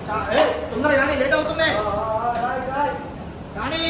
ఏయ్, తొందరగా కానీ లేట్ అవుతుంది కానీ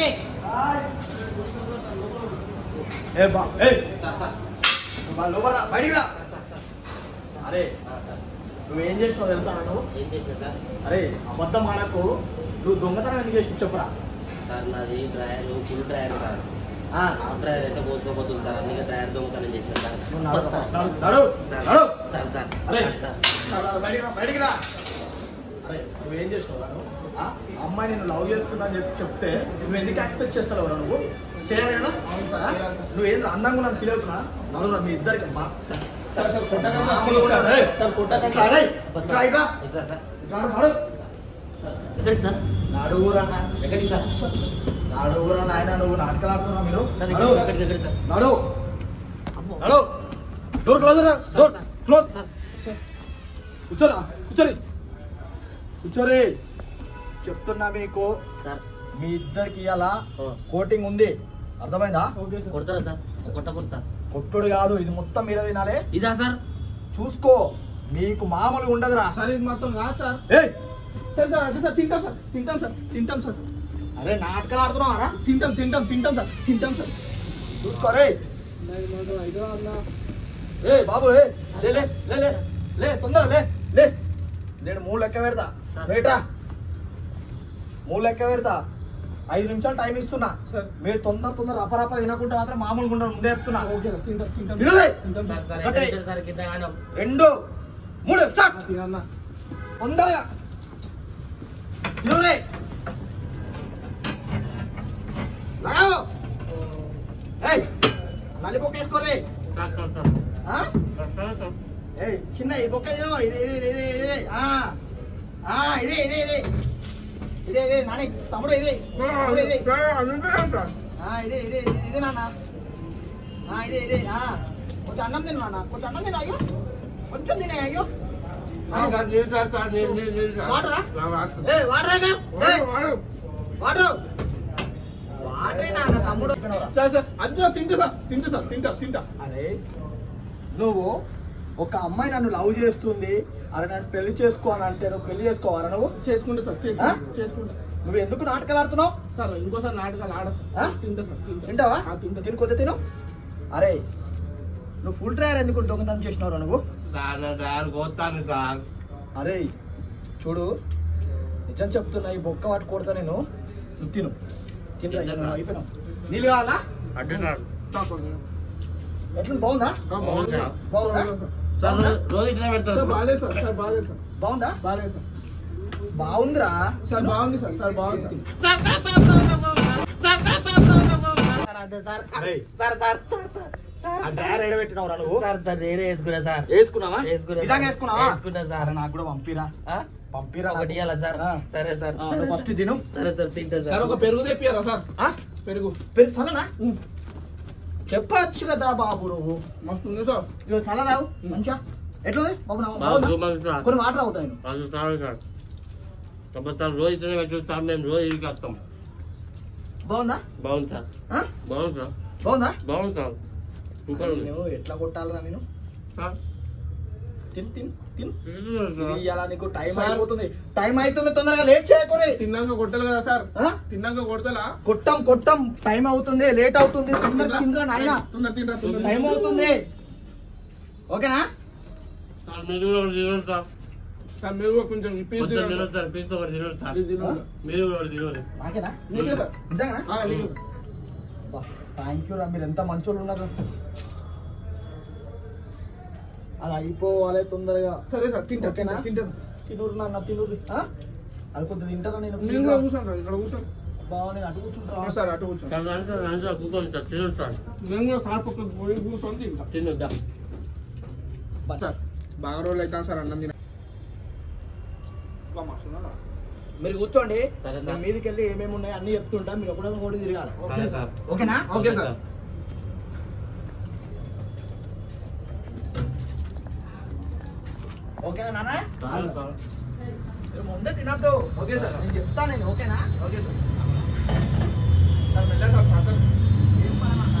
ఏ బా ఏయ్ సార్ సార్ బా, లోపల రా, బయటికి రా అరే ఆ, సార్ నువ్వేం చేసినావు తెలుసా నువ్వు ఏం చేసిన సార్ అరే అబద్ధం ఆడకు నువ్వు దొంగతనం ఎందుకు చేసి చెప్పరా సార్ నాది డ్రైవర్ ఫుల్ డ్రైవర్ సార్ ఆ, హాఫ్ డ్రైవర్ అయితే పోసుకోపోతుంది సార్ అందుకే డ్రైవర్ దొంగతనం చేసిన సార్ నువ్వు నడు, సార్, నడు, నడు, సార్ నడు. సార్ సార్ అరే. సార్ రా, రా, బయటికి రా బయటికి రా అరే నువ్వేం చేసినావు రా నువ్వు ఆ ఆ అమ్మాయి నేను లవ్ చేస్తున్నా అని చెప్పి చెప్తే నువ్వు ఎందుకు ఎక్స్పెక్ట్ చేస్తావు రా నువ్వు చేయాలి కదా ఆ? నువ్వేం అందంగా నన్ను ఫీల్ అవుతున్నా నలుగురా మీ ఇద్దరికి మా సార్ సార్ సార్ కొట్టకండి. మామూలు కాదు, ఏయ్. సార్ కొట్టకండి. ఇట్లా రేయ్, ఇట్లా ఇట్లా. ఎట్లా సార్ ఇట్లా నడు, నడు. ఎక్కడికి సార్ నడువురన్నా ఎక్కడికి సార్ నడువురా నాయన నువ్వు నాటకాలు ఆడుతున్నావు మీరు సార్ నడు ఎక్కడికి ఎక్కడికి సార్ నడు అమ్మో నడు డోర్ క్లోజ్ రా డోర్ సార్, క్లోజ్ సార్ కూర్చోరా కూర్చోరి కూర్చోరి చెప్తున్నా మీకు సార్ మీ ఇద్దరికి ఇలా ఓ, కోటింగ్ ఉంది అర్థమైందా ఓకే సార్ కొడతారా సార్ కొట్టకూడదు సార్ కొట్టుడు కాదు ఇది మొత్తం మీరే తినాలి ఇదా సార్ చూసుకో మీకు మామూలుగా ఉండదురా సార్ ఇది మొత్తం కాదు సార్ ఏయ్ సార్ సార్ అదే సార్ తింటాం సార్ తింటాం సార్ తింటాం సార్ అరే నాటకాలు ఆడుతున్నావారా తింటాం తింటాం తింటాం సార్ తింటాం సార్ చూసుకో రే నాకు మాత్రం ఐదో అన్నా ఏ బాబు ఏ లే లే లే లే లే తొందర లే లే నేను మూడు లెక్క పెడతా సార్. రేటా మూడు లెక్క పెడతా ఐదు నిమిషాలు టైం ఇస్తున్నా సార్ మీరు తొందర తొందర రపరప తినకుంటే మాత్రం మామూలుగా ఉండదు ముందే చెప్తున్నా ఓకే సార్ తింటాం తింటాం తినలే. తింటాం సార్ సార్ సార్ కట్టే. ఎక్కడికి సార్ కింద గానం రెండు మూడు స్టార్ట్ తినన్నా తొందరగా తినలే లగావు ఏయ్ నల్లి బొక్క వేసుకోరే సార్ సార్ సార్ ఆ? సార్ సార్ సార్ ఏయ్ చిన్న ఈ బొక్క ఇదో ఇది ఇది ఇది ఇది ఇది ఆ ఆ ఇదే ఇదే ఇదే ఇదే ఇదే నాని తమ్ముడు ఇదే తమ్ముడు ఇదే ఆ ఇదే ఇదే ఇదే ఇదే నాన్న ఆ ఇదే ఇదే ఆ కొంచెం అన్నం తిను నాన్న కొంచెం అన్నం తిను అయ్యో కొంచెం తినే అయ్యో ఆ, వాటరా ఏ వాటరాగా ఏ వాటరు వాటరే నాన్న తమ్ముడు సార్ సార్ అదే తింటా సార్ తింటా సార్ తింటా తింటా అరే నువ్వు ఒక అమ్మాయి నన్ను లవ్ చేస్తుంది అరే నన్ను పెళ్లి చేసుకో అని అంటే నువ్వు పెళ్లి చేసుకోవాలా నువ్వు చేసుకుంటా సార్ చేసుకుంటా చేసుకుంటా నువ్వు ఎందుకు నాటకాలు ఆడుతున్నావు సార్ ఇంకోసారి నాటకాలు ఆడ ఆ? సార్ తింటా సార్ తింటా తింటావా ఆ, తింటా తిని కొద్ది తిను అరే నువ్వు ఫుల్ డ్రైవర్ ఎందుకు దొంగతనం చేసినావురా నువ్వు సార్ నా డ్రైవర్ కోస్తాను సార్ అరే చూడు నిజం చెప్తున్నా ఈ బొక్క వాటి కొడతా నేను నువ్వు తిను తినరా ఇక నువ్వు అయిపోయినావు నీళ్ళు కావాలా అంటే సార్ ఎట్లా బాగుందా బాగుంది సార్. బాగుందా సార్ రోజు- రోజు ఇట్లా సార్ పెడతారు బాగాలేదు సార్ సార్ బాగాలేదు సార్ బాగుందా బాగాలేదు సార్ బాగుందిరా సార్ బాగుంది సార్ సార్ బాగుంది తిను. సార్ అరే సార్ సార్ సార్ సార్ ఆ డ్రైవర్ ఎడబెట్టినావురా నువ్వు సార్ సార్ నేనే వేసుకున్నా సార్ వేసుకున్నావా వేసుకున్నా సార్. నిజంగా వేసుకున్నావా వేసుకున్నా సార్. అరే నాకు కూడా పంపిరా ఆ? పంపిరా ఒకటి ఇవ్వాలా సార్ ఆ. సరే సార్ ఆ, నువ్వు ఫస్ట్ తిను సరే సార్ తింటా సార్ సార్ ఒక పెరుగు తెప్పియారా సార్ ఆ? పెరుగు పెరుగు సలనా ఉమ్, చెప్పచ్చు కదా బాబు నువ్వు మస్తు ఉంది సార్ ఇక సల రావు ఉమ్. మంచిగా ఎట్లుంది బాబు నా బాగా బాగుందా? బాగుంది సార్. కొన్ని వాటర్ అవుతాయి నేను అది సార్ సార్ కాబట్టి సార్ రోజు ఇట్లనే పెట్టుకుంటాం మేము రోజు ఇరికి వస్తాం బాగుందా బాగుంది సార్ ఆ? బాగుంది సార్ బాగుందా బాగుంది సార్ సూపర్ ఉంది నేను ఎట్లా కొట్టాలరా నేను సార్ తిను తిను తిను తింటున్నాను ఇది సార్. ఇవాళ నీకు టైం సార్. అయిపోతుంది టైం అవుతుంది తొందరగా లేట్ చేయకూడదు తిన్నాక కొట్టాలి కదా సార్ ఆ? తిన్నాక కొడతలా కొట్టం కొట్టం టైం అవుతుంది లేట్ అవుతుంది తొందరగా తినరా నాయన తిన్నా తిన్నా తిన్నా టైం అవుతుంది ఓకేనా సార్ మీరు కూడా ఒకటి తినండి సార్ సార్ మీరు కూడా కొంచెం ఈ పీస్ కొంచెం తినండి తినండి సార్ పీస్ ఒకటి తినండి సార్ ఇది తినండి. మీరు కూడా ఒకటి తినండి నాకేనా నీకే సార్ నిజంగా ఆ, నీకే. థ్యాంక్ యూ రా మీరు ఎంత మంచోళ్ళు ఉన్నారు అది అయిపోవాలి తొందరగా సరే సార్ తింటా ఓకేనా? తింటా తినూరు నాన్న తినూరు ఆ? అది కొద్దిగా తింటారా నేను నేను కూడా కూర్చోను సార్ ఇక్కడ కూర్చోను బాగా నేను అటు కూర్చుంటా ఆ, సార్ అటు కూర్చోను సార్ రండి సార్ రండి సార్ కూర్చోండి సార్ తినండి సార్ నేను కూడా సార్ పక్కన పోయి కూర్చొని తింటా తినొద్దా సార్ బాగా రోజులు అవుతాను సార్ అన్నం తిన బా, మస్తున్నా? మీరు కూర్చోండి సరే నేను సార్. మీదకి వెళ్ళి ఏమేమి ఉన్నాయి అన్ని చెప్తుంటా మీరు ఒకటే కూడా తిరగాలి సరే సార్ ఓకేనా ఓకే సార్ ఓకేనా నాన్న సరే సార్ మీరు ముందే తినద్దు ఓకే సార్. నేను చెప్తా నేను ఓకేనా ఓకే సార్ సార్ మెల్లగా సార్ తాత- ఏం పని నాన్న?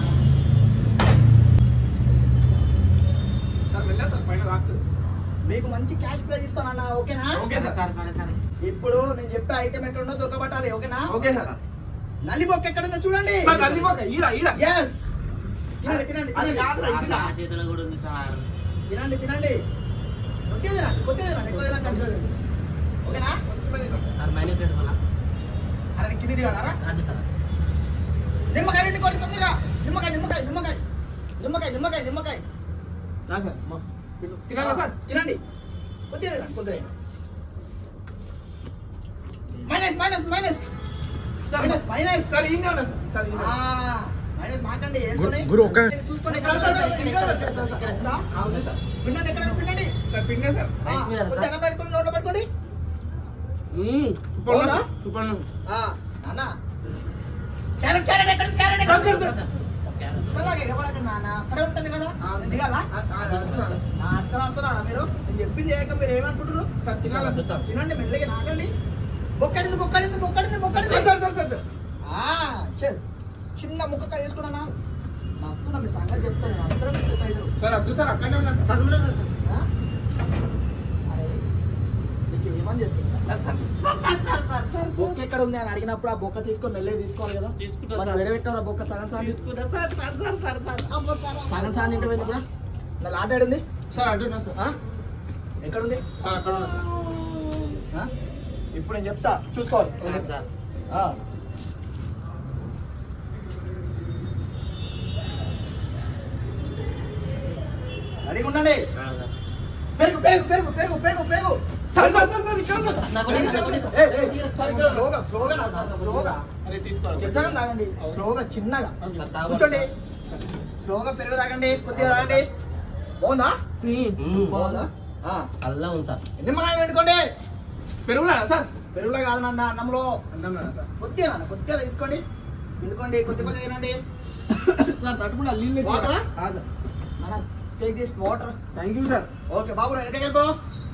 సార్ మెల్లగా సార్ పైన తాకుతుంది మీకు మంచి క్యాష్ ప్రైజ్ ఇస్తానన్నా ఓకేనా ఓకే సార్ సరే సరే సరే ఇప్పుడు నేను చెప్పే ఐటమ్ ఎక్కడ ఉందో దొరకబట్టాలి ఓకేనా ఓకే సార్ నల్లి బొక్క ఎక్కడ ఉందో చూడండి సార్ నందిపోక ఈడ ఈడ ఎస్ తినండి తినండి అది తినండి కాదురా, ఇది నా నా. చేతిలో కూడా ఉంది సార్ తినండి తినండి కొద్దిగా తినండి కొద్దిగా తినండి ఎక్కువ తినకండి ఓకేనా సార్ మైనస్ ఎయిట్ వల్ల అరే కింది దిగారా అది సార్ నిమ్మకాయ రెండు కొట్టి తొందరగా నిమ్మకాయ నిమ్మకాయ నిమ్మకాయ నిమ్మకాయ నిమ్మకాయ నిమ్మకాయ నా సార్ మా. తినాలా సార్ తినండి కొద్దిగా తినండి కొద్దిగా minus minus minus sir minus minus sir ఈయన ఉన్నా సార్ సార్ ఈయన. మైనస్ మాకండి గురు- గురు ఒక్క చూసుకోండి సార్, సార్, సార్, ఇక్కడ ఉన్నా సార్, సార్, సార్. ఉందా? ఆ, ఉంది సార్ పిండండి ఎక్కడ పిండండి సార్ పిండే సార్ ఆ, రైస్ మీద కొద్దిగా అన్నం పెట్టుకోండి నోట్లో పెట్టుకోండి సూపర్ ఉన్నా అవునా? సార్, సూపర్ ఉన్నా సార్. ఆ, నాన్న క్యారెట్ క్యారెట్ ఎక్కడ ఉంది? క్యారెట్ ఎక్కడ సార్, ఉంది? Sir, sir. అలాగే ఎవరక్కడ నాన్న అక్కడే ఉంటుంది కదా నేను దిగాలా ఆ, ఆ, ఆ, సార్. నా అర్థం అర్థం మీరు నేను చెప్పింది చేయక మీరు ఏమనుకుంటారు సార్ తినాలా సార్ తినండి మెల్లగా నాగండి బొక్కడింది బొక్కడింది బొక్కడింది బొక్కడింది సార్ సార్ సార్ సార్ ఆ, చల్. చిన్న ముక్క కట్ చేసుకున్నానా వస్తున్నా మీ సంగతి చెప్తాను నేను అసలు మిస్ అవుతారు సార్ వద్దు సార్ అక్కడనే ఉన్నా సార్ అరే నీకు ఏమని చెప్తున్నా సార్ సార్ బొక్క ఎక్కడ ఉంది అని అడిగినప్పుడు ఆ బొక్క తీసుకొని మెల్లగా తీసుకోవాలి కదా తీసుకుంటా మరి సార్. విడబెట్టావు బొక్క సగం సార్ తీసుకున్నా sir sir sir sir sir అమ్మో సార్ సగం సార్ ఇంటి పోయింది కూడా నా లాట ఏడుంది సార్ అడ్డున్నా సార్ ఆ? ఎక్కడుంది సార్ అక్కడ ఉన్నా సార్ ఆ? ఇప్పుడు నేను చెప్తా చూసుకోవాలి సార్ సార్ ఆ. రెడీగా ఉండండి పెరుగు పెరుగు పెరుగు పెరుగు పెరుగు పెరుగు సార్ సార్ సార్ సార్ ఇక్కడ ఉన్నా సార్. నాకు కూడా నాకు కూడా ఏయ్, ఏయ్, స్లోగా స్లోగా నాన్న, స్లోగా అరే తీసుకోవాలి చెప్తాగా తాగండి స్లోగా చిన్నగా సార్, తాగండి. కూర్చోండి స్లోగా పెరుగు తాగండి కొద్దిగా తాగండి బాగుందా బాగుందా ఆ. అల్లా ఉంది సార్ నిమ్మకాయ పెట్టుకోండి పెరుగులా సార్ పెరుగులో కాదు నాన్న అన్నంలో అన్నం లేదా సార్ కొద్దిగా నాన్న కొద్దిగా తీసుకోండి పిండుకోండి కొద్ది కొద్దిగా తినండి సార్ తట్టుకుండా నీళ్ళు వాటరా? కాదు నాన్న take this water thank you sir okay బాబు ఎక్కడికి వెళ్ళిపో